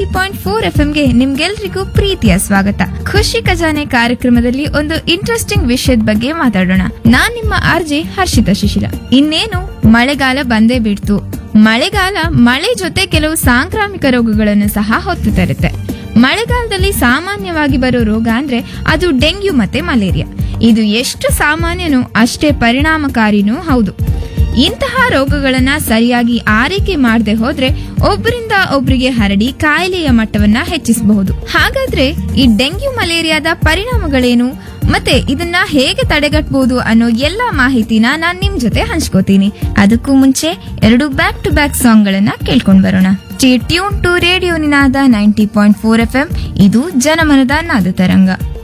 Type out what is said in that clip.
ninety point four F ಗೆ ನಿಮ್ಗೆಲ್ರಿಗೂ ಪ್ರೀತಿಯ ಸ್ವಾಗತ ಖುಷಿ ಖಜಾನೆ ಕಾರ್ಯಕ್ರಮದಲ್ಲಿ ಒಂದು ಇಂಟ್ರೆಸ್ಟಿಂಗ್ ವಿಷಯದ ಬಗ್ಗೆ ಮಾತಾಡೋಣ ನಾನ್ ನಿಮ್ಮ ಆರ್ಜೆ ಹರ್ಷಿತಾ ಶಿಶಿಲ ಇನ್ನೇನು ಮಳೆಗಾಲ ಬಂದೇ ಬಿಡ್ತು ಮಳೆಗಾಲ ಮಳೆ ಜೊತೆ ಕೆಲವು ಸಾಂಕ್ರಾಮಿಕ ರೋಗಗಳನ್ನು ಸಹ ಹೊತ್ತು ತರುತ್ತೆ ಮಳೆಗಾಲದಲ್ಲಿ ಸಾಮಾನ್ಯವಾಗಿ ಬರೋ ರೋಗ ಅಂದ್ರೆ ಅದು ಡೆಂಗ್ಯೂ ಮತ್ತೆ ಮಲೇರಿಯಾ ಇದು ಎಷ್ಟು ಸಾಮಾನ್ಯನೋ ಅಷ್ಟೇ ಪರಿಣಾಮಕಾರಿನೂ ಹೌದು ಇಂತಹ ರೋಗಗಳನ್ನ ಸರಿಯಾಗಿ ಆರೈಕೆ ಮಾಡದೆ ಹೋದ್ರೆ ಒಬ್ಬರಿಂದ ಒಬ್ಬರಿಗೆ ಹರಡಿ ಕಾಯಿಲೆಯ ಮಟ್ಟವನ್ನ ಹೆಚ್ಚಿಸಬಹುದು ಹಾಗಾದ್ರೆ ಈ ಡೆಂಗ್ಯೂ ಮಲೇರಿಯಾದ ಪರಿಣಾಮಗಳೇನು ಮತ್ತೆ ಇದನ್ನ ಹೇಗೆ ತಡೆಗಟ್ಟಬಹುದು ಅನ್ನೋ ಎಲ್ಲಾ ಮಾಹಿತಿನ ನಾನ್ ನಿಮ್ ಜೊತೆ ಹಂಚ್ಕೋತೀನಿ ಅದಕ್ಕೂ ಮುಂಚೆ ಎರಡು ಬ್ಯಾಕ್ ಟು ಬ್ಯಾಕ್ ಸಾಂಗ್ ಗಳನ್ನ ಕೇಳ್ಕೊಂಡ್ ಬರೋಣ tune to radio Ninada ninety point four F M ಇದು ಜನಮನದ ನಾದ ತರಂಗ